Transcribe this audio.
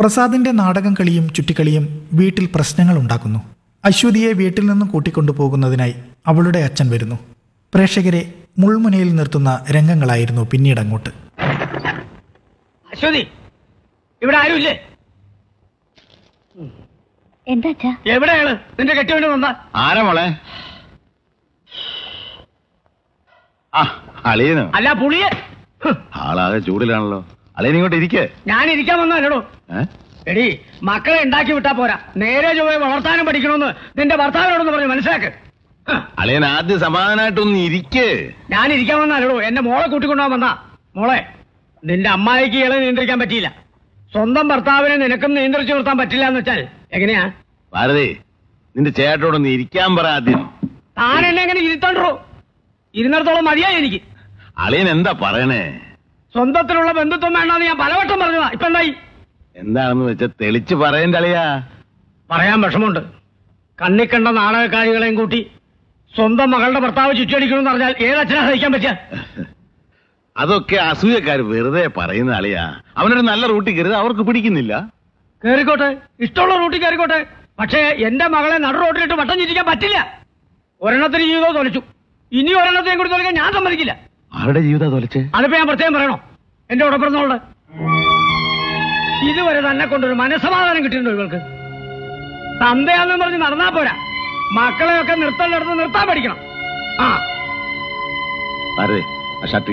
പ്രസാദിന്റെ നാടകം കളിയും ചുറ്റിക്കളിയും വീട്ടിൽ പ്രശ്നങ്ങൾ ഉണ്ടാക്കുന്നു അശ്വതിയെ വീട്ടിൽ നിന്നും കൂട്ടിക്കൊണ്ടുപോകുന്നതിനായി അവളുടെ അച്ഛൻ വരുന്നു പ്രേക്ഷകരെ മുൾമുനയിൽ നിർത്തുന്ന രംഗങ്ങളായിരുന്നു പിന്നീട് അങ്ങോട്ട് അശ്വതി ഇവിടെ ആരുമില്ലേ എന്താ അച്ഛാ എവിടെയാണ് നിന്റെ കെട്ടിയവന് വന്ന ആരാ മോളെ ആ അളിയനോ അല്ല പുളിയെ ഹ്, ആളാകെ ചൂടിലാണല്ലോ അളിയൻ ഇങ്ങോട്ട് ഇരിക്കേ ഞാൻ ഇരിക്കാൻ വന്നല്ലോ ഏ എടി മക്കളെ ഉണ്ടാക്കി വിട്ടാ പോരാ നേരെ ചൊവ്വേ വളർത്താനും പഠിക്കണമെന്ന് നിന്റെ ഭർത്താവിനോടൊന്ന് പറഞ്ഞു മനസ്സിലാക്ക് ഹ്, അളിയൻ ആദ്യം സമാധാനമായിട്ടൊന്ന് ഇരിക്കേ ഞാൻ ഇരിക്കാൻ വന്നല്ലോ എന്റെ മോളെ കൂട്ടിക്കൊണ്ടുപോകാൻ വന്നാ മോളെ നിന്റെ അമ്മായിക്ക് ഇളെ നിയന്ത്രിക്കാൻ പറ്റിയില്ല സ്വന്തം ഭർത്താവിനെ നിനക്കും നിയന്ത്രിച്ചു നിർത്താൻ പറ്റില്ല എന്ന് വെച്ചാൽ എങ്ങനെയാ ഭാരതി നിന്റെ ചേട്ടനോടൊന്ന് ഇരിക്കാൻ പറ ആദ്യം താൻ എന്നെ എങ്ങനെ ഇരുത്തണ്ടോ ഇരുന്നിടത്തോളം മതിയായി എനിക്ക് അളിയൻ എന്താ പറയണേ സ്വന്തത്തിലുള്ള ബന്ധുത്വം വേണ്ടെന്ന് ഞാൻ പലവട്ടം പറഞ്ഞതാ ഇപ്പൊ എന്തായി എന്താണെന്ന് വെച്ചാ തെളിച്ച് പറയണ്ട അളിയാ പറയാൻ വിഷമമുണ്ട് കണ്ണിക്കണ്ട നാടകക്കാരികളെയും കൂട്ടി സ്വന്തം മകളുടെ ഭർത്താവ് ചുറ്റടിക്കണമെന്ന് പറഞ്ഞാൽ ഏതച്ഛനാ സഹിക്കാൻ പറ്റുക അതൊക്കെ അസൂയക്കാര് വെറുതെ പറയുന്ന അളിയാ അവനൊരു നല്ല റൂട്ടിൽ കരുത് അവർക്ക് പിടിക്കുന്നില്ല കേറിക്കോട്ടെ ഇഷ്ടമുള്ള റൂട്ടിൽ കയറിക്കോട്ടെ പക്ഷേ എന്റെ മകളെ നടു റോട്ടിലിട്ട് വട്ടം ചിരിക്കാൻ പറ്റില്ല ഒരെണ്ണത്തിന് ജീവിതവും തൊലച്ചു ഇനി ഒരെണ്ണത്തെയും കൂടി തൊലക്കാൻ ഞാൻ സമ്മതിക്കില്ല ആരുടെ ജീവിതാ തൊലച്ചേ അതിപ്പോ ഞാൻ പ്രത്യേകം പറയണോ എന്റെ ഉടപ്പിറന്നോള് ഇതുവരെ തന്നെ കൊണ്ടൊരു മനസ്സമാധാനം കിട്ടിയിട്ടുണ്ടോ ഇവൾക്ക് തന്തയാണെന്ന് പറഞ്ഞ് നടന്നാ പോരാ മക്കളെയൊക്കെ നിർത്തേണ്ടടുത്ത് നിർത്താൻ പഠിക്കണം ആ ഭാരതി ആ ഷർട്ട്